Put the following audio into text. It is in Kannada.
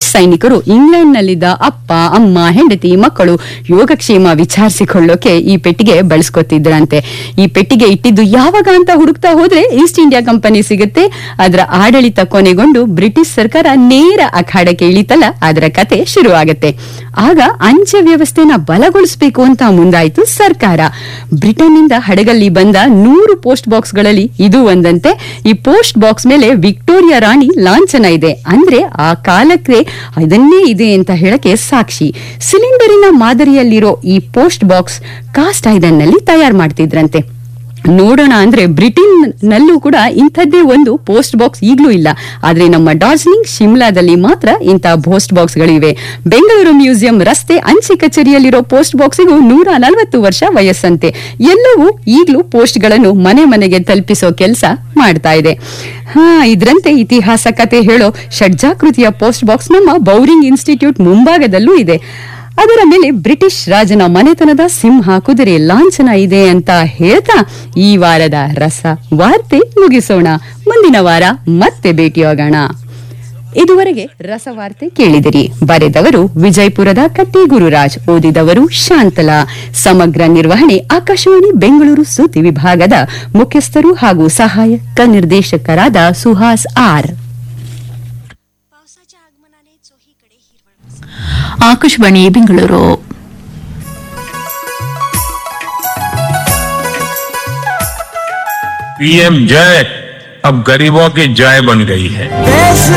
ಸೈನಿಕರು ಇಂಗ್ಲೆಂಡ್ನಲ್ಲಿದ್ದ ಅಪ್ಪ ಅಮ್ಮ ಹೆಂಡತಿ ಮಕ್ಕಳು ಯೋಗಕ್ಷೇಮ ವಿಚಾರಿಸಿಕೊಳ್ಳೋಕೆ ಈ ಪೆಟ್ಟಿಗೆ ಬಳಸ್ಕೊತಿದ್ರಂತೆ ಈ ಪೆಟ್ಟಿಗೆ ಇಟ್ಟಿದ್ದು ಯಾವಾಗ ಅಂತ ಹುಡುಕ್ತಾ ಹೋದ್ರೆ ಈಸ್ಟ್ ಇಂಡಿಯಾ ಕಂಪನಿ ಸಿಗುತ್ತೆ ಅದರ ಆಡಳಿತ ಕೊನೆಗೊಂಡು ಬ್ರಿಟಿಷ್ ಸರ್ಕಾರ ನೇರ ಅಖಾಡಕ್ಕೆ ಇಳಿತಲ್ಲ ಅದರ ಕತೆ ಶುರುವಾಗುತ್ತೆ ಆಗ ಅಂಚೆ ವ್ಯವಸ್ಥೆನ ಬಲಗೊಳಿಸಬೇಕು ಅಂತ ಮುಂದಾಯಿತು ಸರ್ಕಾರ ಬ್ರಿಟನ್ನಿಂದ ಹಡಗಲ್ಲಿ ಬಂದ ನೂರು ಪೋಸ್ಟ್ ಬಾಕ್ಸ್ಗಳಲ್ಲಿ ಇದು ಒಂದಂತೆ ಈ ಪೋಸ್ಟ್ ಬಾಕ್ಸ್ ಮೇಲೆ ವಿಕ್ಟೋರಿಯಾ ರಾಣಿ ಲಾಂಛನ ಇದೆ ಅಂದ್ರೆ ಆ ಕಾಲಕ್ಕೆ ಅದನ್ನೇ ಇದೆ ಅಂತ ಹೇಳಕ್ಕೆ ಸಾಕ್ಷಿ ಸಿಲಿಂಡರಿನ ಮಾದರಿಯಲ್ಲಿರೋ ಈ ಪೋಸ್ಟ್ ಬಾಕ್ಸ್ ಕಾಸ್ಟ್ ಐರನ್ ನಲ್ಲಿ ತಯಾರು ಮಾಡ್ತಿದ್ರಂತೆ ನೋಡೋಣ ಅಂದ್ರೆ ಬ್ರಿಟನ್ ನಲ್ಲೂ ಕೂಡ ಇಂಥದ್ದೇ ಒಂದು ಪೋಸ್ಟ್ ಬಾಕ್ಸ್ ಈಗಲೂ ಇಲ್ಲ ಆದ್ರೆ ನಮ್ಮ ಡಾರ್ಜಿಲಿಂಗ್ ಶಿಮ್ಲಾದಲ್ಲಿ ಮಾತ್ರ ಇಂಥ ಪೋಸ್ಟ್ ಬಾಕ್ಸ್ ಗಳಿವೆ ಬೆಂಗಳೂರು ಮ್ಯೂಸಿಯಂ ರಸ್ತೆ ಅಂಚೆ ಕಚೇರಿಯಲ್ಲಿರೋ ಪೋಸ್ಟ್ ಬಾಕ್ಸಿಗೂ ನೂರ ನಲವತ್ತು ವರ್ಷ ವಯಸ್ಸಂತೆ ಎಲ್ಲವೂ ಈಗಲೂ ಪೋಸ್ಟ್ ಗಳನ್ನು ಮನೆ ಮನೆಗೆ ತಲುಪಿಸೋ ಕೆಲಸ ಮಾಡ್ತಾ ಇದೆ ಹಾ ಇದ್ರಂತೆ ಇತಿಹಾಸ ಕತೆ ಹೇಳೋ ಷಡ್ಜಾಕೃತಿಯ ಪೋಸ್ಟ್ ಬಾಕ್ಸ್ ನಮ್ಮ ಬೌರಿಂಗ್ ಇನ್ಸ್ಟಿಟ್ಯೂಟ್ ಮುಂಭಾಗದಲ್ಲೂ ಇದೆ ಅದರ ಮೇಲೆ ಬ್ರಿಟಿಷ್ ರಾಜನ ಮನೆತನದ ಸಿಂಹ ಕುದುರೆ ಲಾಂಛನ ಇದೆ ಅಂತ ಹೇಳ್ತಾ ಈ ವಾರದ ರಸ ವಾರ್ತೆ ಮುಗಿಸೋಣ ಮುಂದಿನ ವಾರ ಮತ್ತೆ ಭೇಟಿಯಾಗೋಣ ಇದುವರೆಗೆ ರಸವಾರ್ತೆ ಕೇಳಿದಿರಿ ಬರೆದವರು ವಿಜಯಪುರದ ಕಟ್ಟಿ ಗುರುರಾಜ್ ಓದಿದವರು ಶಾಂತಲಾ ಸಮಗ್ರ ನಿರ್ವಹಣೆ ಆಕಾಶವಾಣಿ ಬೆಂಗಳೂರು ಸುದ್ದಿ ವಿಭಾಗದ ಮುಖ್ಯಸ್ಥರು ಹಾಗೂ ಸಹಾಯಕ ನಿರ್ದೇಶಕರಾದ ಸುಹಾಸ್ ಆರ್ पावसाच्या आगमनाने चोहीकडे हिरवळ ಆಕಾಶವಾಣಿ ಬೆಂಗಳೂರು पीएम जय अब गरीबों की जय बन गई है देश